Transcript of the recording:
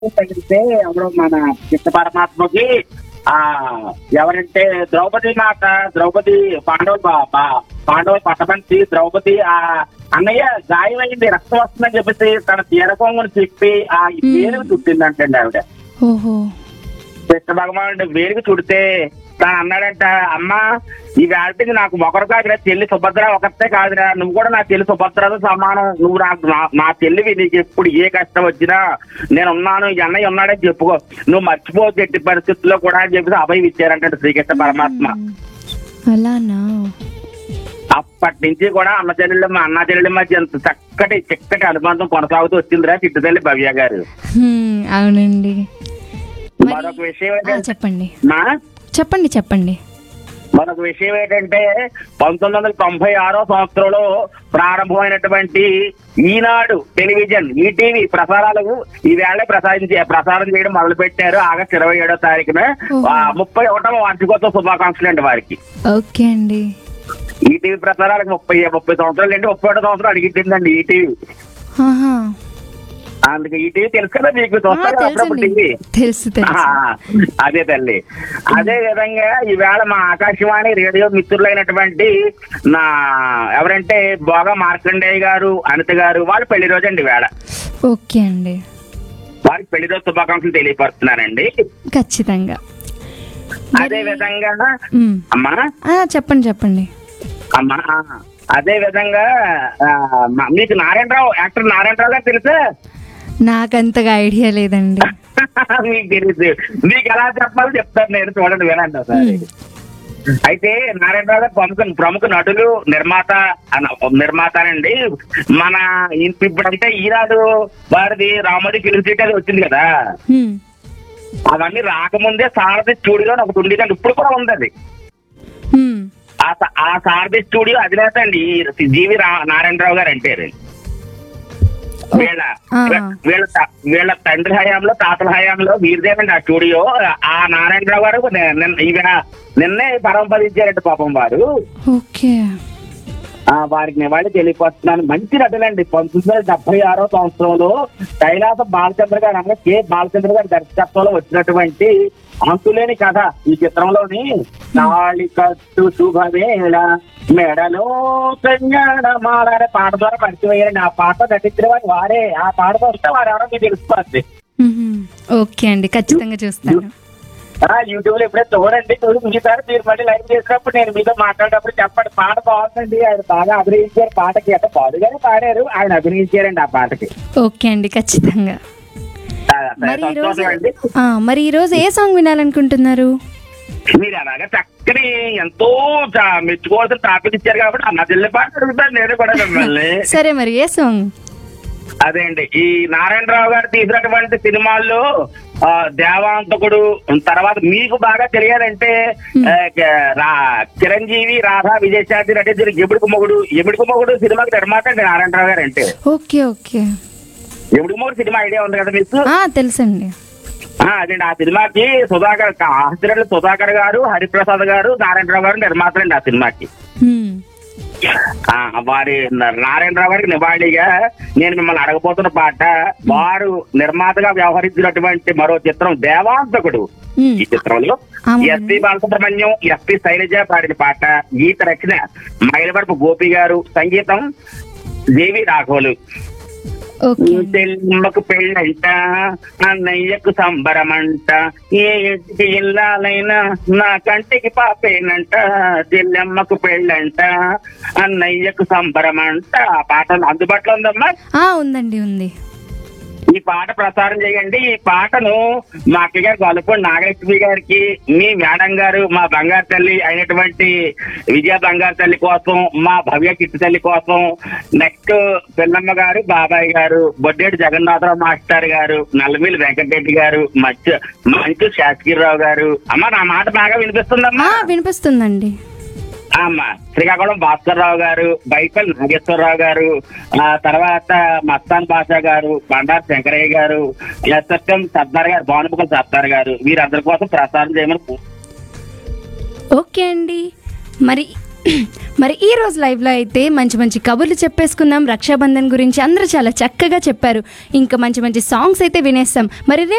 తగిలితే ఎవరో మన చిత్త పరమాత్మకి ఆ ఎవరంటే ద్రౌపది మాత ద్రౌపది పాండవులు బా- బా- పాండవులు పట్టమంచి ద్రౌపది ఆ అన్నయ్య గాయమైంది రక్తం వస్తుందని చెప్పేసి తన తీరకొంగుని చెప్పి ఆ ఈ పేరు చుట్టిందంటండి ఆవిడ ఓహో కృష్ణ భగవానుడు వేడికి చుడితే తాను అన్నాడంట అమ్మా ఈ వేళకి నాకు ఒకరు కాదురా చెల్లి సుభద్ర ఒకటే కాదురా నువ్వు కూడా నా చెల్లి సుభద్రతో సమానం నువ్వు నాకు నా- నా చెల్లివి నీకు ఎప్పుడు ఏ కష్టం వచ్చినా నేను ఉన్నాను ఈ అన్నయ్య ఉన్నాడని చెప్పుకో నువ్వు మర్చిపోవద్దు ఎట్టి పరిస్థితుల్లో కూడా అని చెప్పేసి అభయం ఇచ్చారంట శ్రీకృష్ణ పరమాత్మ అలానా అప్పటి నుంచి కూడా అన్న చెల్లెళ్ళు మా అన్న చెల్లెళ్ళ మధ్య ఎంత చక్కటి చక్కటి అనుబంధం కొనసాగుతూ వచ్చిందిరా చిట్టుతల్లి భవ్య గారు హ్మ్, అవునండి మరి- మరొక విషయం ఆ, ఏంటంటే చెప్పండి మా చెప్పండి చెప్పండి మరొక విషయం ఏంటంటే పంతొమ్మిది వందల తొంభై ఆరో సంవత్సరంలో ప్రారంభమైనటువంటి ఈనాడు టెలివిజన్ ఈటీవీ ప్రసారాలు ఈ వేళ ప్రసారించే ప్రసారం చేయడం మొదలు పెట్టారు ఆగస్టు ఇరవై ఏడో తారీఖున ఓహో. ఆ, ముప్పై ఒకటవ వార్షికోత్సవ శుభాకాంక్షలు అండి వారికి ఓకే అండి ఈటీవీ ప్రసారాలకు ముప్పై ముప్పై సంవత్సరాలు అండి ముప్పై ఒకటో సంవత్సరం అడిగిట్టిందండి ఈటీవీ ఆహా అందుకే ఈటీవీ తెలుసు కదా మీకు ఆ, చూస్తారు కదా అప్పుడప్పుడు తెలుసండి టీవీ తెలుసు ఆ, తెలుసు అదే తల్లి అదే విధంగా ఈవేళ మా ఆకాశవాణి రేడియో మిత్రులైనటువంటి నా ఎవరంటే బోగా మార్కండేయ గారు అనిత గారు వాళ్ళ పెళ్లి రోజు అండి వేళ ఓకే అండి వారికి పెళ్లి రోజు శుభాకాంక్షలు తెలియపరుస్తున్నానండి ఖచ్చితంగా అదే విధంగా మ్. అమ్మా ఆ, చెప్పండి చెప్పండి అమ్మా అదే విధంగా ఆ, మా- మీకు నారాయణరావు యాక్టర్ నారాయణరావు గారు తెలుసా నాకంతగా ఐడియా లేదండి మీకు తెలుసు మీకు ఎలా చెప్పాలో చెప్తాను నేను చూడండి వినండి ఒకసారి అయితే నారాయణరావు గారు ప్రముఖ ప్రముఖ నటులు నిర్మాత అన- నిర్మాతనండి మన ఇప్- ఇప్పుడంటే ఈనాడు వారిది రామోజీ ఫిలిం సిటీ అది వచ్చింది కదా హ్మ్. అవన్నీ రాకముందే సారథి స్టూడియో అని ఒకటి ఉండేదండి ఇప్పుడు కూడా ఉంది అది హ్మ్. ఆ స- ఆ సారథి స్టూడియో అధినేత అండి ఈ జీవి రా- నారాయణరావు గారు అంటే వీళ్ళ ఆ. వీళ్ళ త- వీళ్ళ తండ్రి హయాంలో తాతల హయాంలో వీరిదేనండి ఆ స్టూడియో ఆ నారాయణరావు గారు ని- నిన్న ఇవి నిన్నే పరంపరించారండి పాపం వారు ఓకే ఆ వారికి నివాళి తెలియపరుస్తున్నాను మంచి నటులండి పంతొమ్మిది వందల డెబ్బై ఆరో సంవత్సరంలో కైలాస బాలచంద్ర గారు అనగా కె బాలచంద్ర గారి దర్శకత్వంలో వచ్చినటువంటి అంతులేని కథ ఈ చిత్రంలోని నాళి కట్టు శుభవేళ మెడలో కళ్యాణమాల అనే పాట ద్వారా పరిచయం అయ్యారండి ఆ పాట నటించిన వారు వారే ఆ పాటతో వస్తే వారు ఎవరో మీకు తెలిసిపోద్ది మ్మ్. ఓకే అండి ఖచ్చితంగా చూస్తాను ఆ యూట్యూబ్ లో ఎప్పుడైతే చూడండి చూసి మిగతారు మీరు మళ్ళీ లైవ్ చేసినప్పుడు నేను మీతో మాట్లాడేటప్పుడు చెప్పండి పాట బాగుందండి ఆయన బాగా అభినయించారు పాటకి అంటే పాడుగానే పాడారు ఆయన అభినయించారండి ఆ పాటకి ఓకే అండి ఖచ్చితంగా ఆ, మరి ఈ రోజు సంతోషం అండి ఆ, మరి ఈ రోజు ఏ సాంగ్ వినాలనుకుంటున్నారు మీరు అలాగా చక్కని ఎంతో చా- మెచ్చుకోవాల్సిన టాపిక్ ఇచ్చారు కాబట్టి అన్న చెల్లి పాట అడుగుతాను నేను కూడా మిమ్మల్ని సరే మరి ఏ సాంగ్ అదే అండి ఈ నారాయణరావు గారు తీసినటువంటి సినిమాల్లో ఆ, దేవాంతకుడు తర్వాత మీకు బాగా తెలియాలంటే ఆ, క- రా- చిరంజీవి రాధా విజయశాంతి నటించిన ఎముడికి మొగుడు ఎముడికి మొగుడు సినిమాకి నిర్మాత అండి నారాయణరావు గారు అంటే ఓకే ఓకే ఎముడికి మొగుడు సినిమా ఐడియా ఉంది కదా మీకు ఆ తెలుసండి ఆ, అదండి ఆ సినిమాకి సుధాకర్ హాస్పిటల్ సుధాకర్ గారు హరిప్రసాద్ గారు నారాయణరావు గారు నిర్మాతలండి ఆ సినిమాకి మ్మ్. ఆ, వారి నారాయణరావు గారికి నివాళిగా నేను మిమ్మల్ని అడగబోతున్న పాట వారు నిర్మాతగా వ్యవహరించినటువంటి మరో చిత్రం దేవాంతకుడు మ్మ్. ఈ చిత్రంలో అవునండి. ఎస్పి బాలసుబ్రహ్మణ్యం ఎస్పి శైలజ పాడిన పాట గీత రచన మైలవరపు గోపి గారు సంగీతం దేవి రాఘవులు ఓకే చెల్లమ్మకు పెళ్ళంట అన్నయ్యకు సంబరమంట ఏ ఇంటికి ఇల్లాలైనా నా కంటికి పాపేనంట చెల్లెమ్మకు పెళ్ళంట అన్నయ్యకు సంబరమంట ఆ పాట అందుబాటులో ఉందమ్మా ఆ ఉందండి ఉంది ఈ పాట ప్రసారం చేయండి ఈ పాటను మా అక్క గారు గొల్లపూడి నాగలక్ష్మి గారికి మీ మేడం గారు మా బంగారు తల్లి అయినటువంటి విజయ బంగారు తల్లి కోసం మా భవ్య కిట్టు తల్లి కోసం నెక్స్ట్ పిల్లమ్మ గారు బాబాయ్ గారు బొడ్డేటి జగన్నాథరావు మాస్టర్ గారు నల్లమిల్లి వెంకటరెడ్డి గారు మంచు మంచు శాస్త్రిరావు గారు అమ్మ నా మాట బాగా ఆ వినిపిస్తుందమ్మా వినిపిస్తుందండి అమ్మా శ్రీకాకుళం భాస్కర్ రావు గారు బైపల్ నాగేశ్వరరావు గారు ఆ తర్వాత మస్తాన్ బాషా గారు బండారు శంకరయ్య గారు ఎస్ఎస్ఎం సర్దార్ గారు భానుముఖం సర్దార్ గారు వీరందరి కోసం ప్రసారం చేయమని కో- ఓకే అండి మరి మరి ఈ రోజు లైవ్లో అయితే మంచి మంచి కబుర్లు చెప్పేసుకుందాం రక్షాబంధన్ గురించి అందరూ చాలా చక్కగా చెప్పారు ఇంకా మంచి మంచి సాంగ్స్ అయితే వినేస్తాం మరి రేపు